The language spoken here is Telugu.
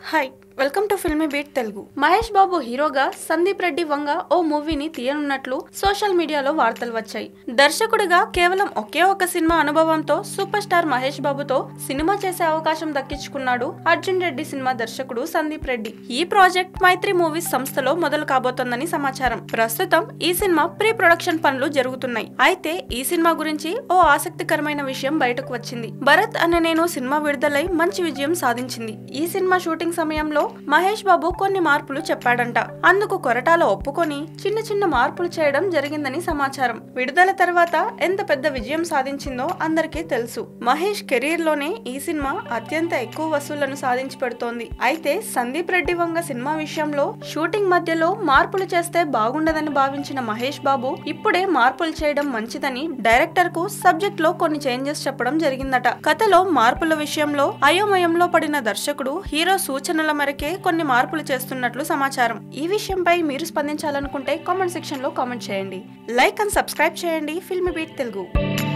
hi welcome to Filmi Beat Telugu Mahesh Babu హీరోగా సందీప్ రెడ్డి వంగ ఓ మూవీని తీయనున్నట్లు సోషల్ మీడియాలో వార్తలు వచ్చాయి దర్శకుడిగా కేవలం ఒకే ఒక సినిమా అనుభవంతో సూపర్ స్టార్ మహేష్ బాబుతో సినిమా చేసే అవకాశం దక్కించుకున్నాడు అర్జున్ రెడ్డి సినిమా దర్శకుడు సందీప్ రెడ్డి ఈ ప్రాజెక్ట్ మైత్రి మూవీస్ సంస్థలో మొదలు కాబోతోందని సమాచారం ప్రస్తుతం ఈ సినిమా ప్రీ ప్రొడక్షన్ పనులు జరుగుతున్నాయి అయితే ఈ సినిమా గురించి ఓ ఆసక్తికరమైన విషయం బయటకు వచ్చింది భరత్ అనే నేను సినిమా విడుదలై మంచి విజయం సాధించింది ఈ సినిమా షూటింగ్ సమయంలో మహేష్ బాబు కొన్ని మార్పులు చెప్పాడంట అందుకు కొరటాల ఒప్పుకొని చిన్న చిన్న మార్పులు చేయడం జరిగిందని సమాచారం విడుదల తర్వాత ఎంత పెద్ద విజయం సాధించిందో అందరికీ తెలుసు మహేష్ కెరీర్ లోనే ఈ సినిమా అత్యంత ఎక్కువ వసూళ్లను సాధించి పెడుతోంది అయితే సందీప్ రెడ్డి వంగ సినిమా విషయంలో షూటింగ్ మధ్యలో మార్పులు చేస్తే బాగుండదని భావించిన మహేష్ బాబు ఇప్పుడే మార్పులు చేయడం మంచిదని డైరెక్టర్ కు సబ్జెక్ట్ లో కొన్ని చేంజెస్ చెప్పడం జరిగిందట కథలో మార్పుల విషయంలో అయోమయంలో పడిన దర్శకుడు హీరో సూచనల మేరకే కొన్ని మార్పులు చేస్తున్నట్లు సమాచారం ఈ విషయంపై మీరు స్పందించాలనుకుంటే కామెంట్ సెక్షన్ లో కామెంట్ చేయండి లైక్ అండ్ సబ్స్క్రైబ్ చేయండి ఫిల్మ్ బీట్ తెలుగు